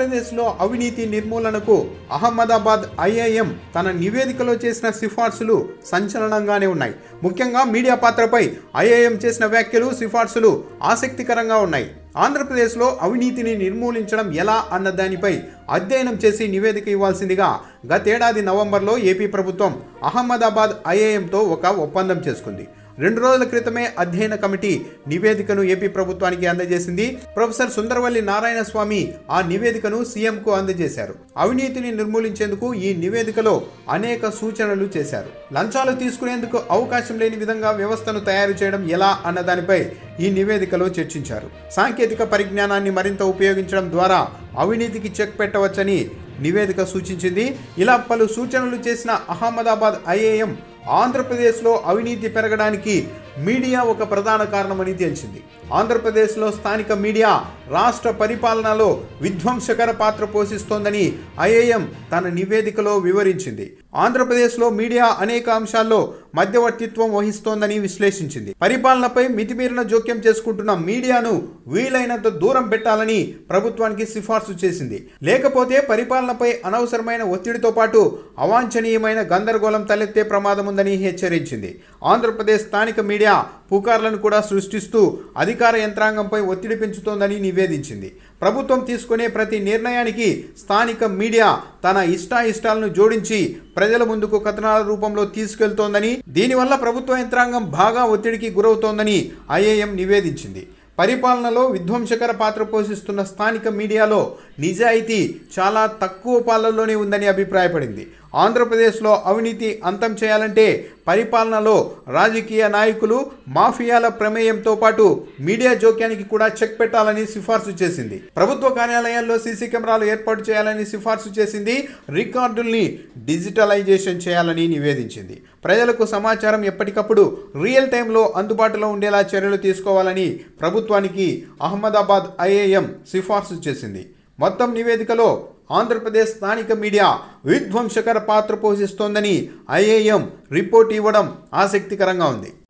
ఆంధ్రప్రదేశ్లో అవినీతి నిర్మూలనకు అహ్మదాబాద్ ఐఐఎం తన నివేదికలో చేసిన సిఫార్సులు సంచలనంగానే ఉన్నాయి ముఖ్యంగా మీడియా పాత్రపై ఐఐఎం చేసిన వ్యాఖ్యలు సిఫార్సులు ఆసక్తికరంగా ఉన్నాయి ఆంధ్రప్రదేశ్లో అవినీతిని నిర్మూలించడం ఎలా అన్న దానిపై అధ్యయనం చేసి నివేదిక ఇవ్వాల్సిందిగా గతేడాది నవంబర్లో ఏపీ ప్రభుత్వం అహ్మదాబాద్ ఐఐఎంతో ఒక ఒప్పందం చేసుకుంది రెండు రోజుల క్రితమే అధ్యయన కమిటీ నివేదికను ఏపీ ప్రభుత్వానికి అందజేసింది ప్రొఫెసర్ సుందరవల్లి నారాయణ స్వామి ఆ నివేదికను సీఎంకు అందజేశారు అవినీతిని నిర్మూలించేందుకు ఈ నివేదికలో అనేక సూచనలు చేశారు లంచాలు తీసుకునేందుకు అవకాశం లేని విధంగా వ్యవస్థను తయారు చేయడం ఎలా అన్న దానిపై ఈ నివేదికలో చర్చించారు సాంకేతిక పరిజ్ఞానాన్ని మరింత ఉపయోగించడం ద్వారా అవినీతికి చెక్ పెట్టవచ్చని నివేదిక సూచించింది ఇలా పలు సూచనలు చేసిన అహ్మదాబాద్ ఐఏఎం ఆంధ్రప్రదేశ్లో అవినీతి పెరగడానికి మీడియా ఒక ప్రధాన కారణమని తేల్చింది ఆంధ్రప్రదేశ్లో స్థానిక మీడియా రాష్ట్ర పరిపాలనలో విధ్వంసకర పాత్ర పోషిస్తోందని ఐఏఎం తన నివేదికలో వివరించింది ఆంధ్రప్రదేశ్లో మీడియా అనేక అంశాల్లో మధ్యవర్తిత్వం వహిస్తోందని విశ్లేషించింది పరిపాలనపై మితిమీరిన జోక్యం చేసుకుంటున్న మీడియాను వీలైనంత దూరం పెట్టాలని ప్రభుత్వానికి సిఫార్సు చేసింది లేకపోతే పరిపాలనపై అనవసరమైన ఒత్తిడితో పాటు అవాంఛనీయమైన గందరగోళం తలెత్తే ప్రమాదం ఉందని హెచ్చరించింది ఆంధ్రప్రదేశ్ స్థానిక మీడియా పుకార్లను కూడా సృష్టిస్తూ అధికార యంత్రాంగంపై ఒత్తిడి పెంచుతోందని నివేదించింది ప్రభుత్వం తీసుకునే ప్రతి నిర్ణయానికి స్థానిక మీడియా తన ఇష్టాయిష్టాలను జోడించి ప్రజల ముందుకు కథనాల రూపంలో తీసుకెళ్తోందని దీనివల్ల ప్రభుత్వ యంత్రాంగం బాగా ఒత్తిడికి గురవుతోందని ఐఏఎం నివేదించింది పరిపాలనలో విధ్వంసకర పాత్ర పోషిస్తున్న స్థానిక మీడియాలో నిజాయితీ చాలా తక్కువ పాలనలోనే ఉందని అభిప్రాయపడింది ఆంధ్రప్రదేశ్లో అవినీతి అంతం చేయాలంటే పరిపాలనలో రాజకీయ నాయకులు మాఫియాల ప్రమేయంతో పాటు మీడియా జోక్యానికి కూడా చెక్ పెట్టాలని సిఫార్సు చేసింది ప్రభుత్వ కార్యాలయాల్లో సీసీ కెమెరాలు ఏర్పాటు చేయాలని సిఫార్సు చేసింది రికార్డుల్ని డిజిటలైజేషన్ చేయాలని నివేదించింది ప్రజలకు సమాచారం ఎప్పటికప్పుడు రియల్ టైంలో అందుబాటులో ఉండేలా చర్యలు తీసుకోవాలని ప్రభుత్వానికి అహ్మదాబాద్ ఐఏఎం సిఫార్సు చేసింది మొత్తం నివేదికలో ఆంధ్రప్రదేశ్ స్థానిక మీడియా విధ్వంసకర పాత్ర పోషిస్తోందని ఐఏఎం రిపోర్ట్ ఇవ్వడం ఆసక్తికరంగా ఉంది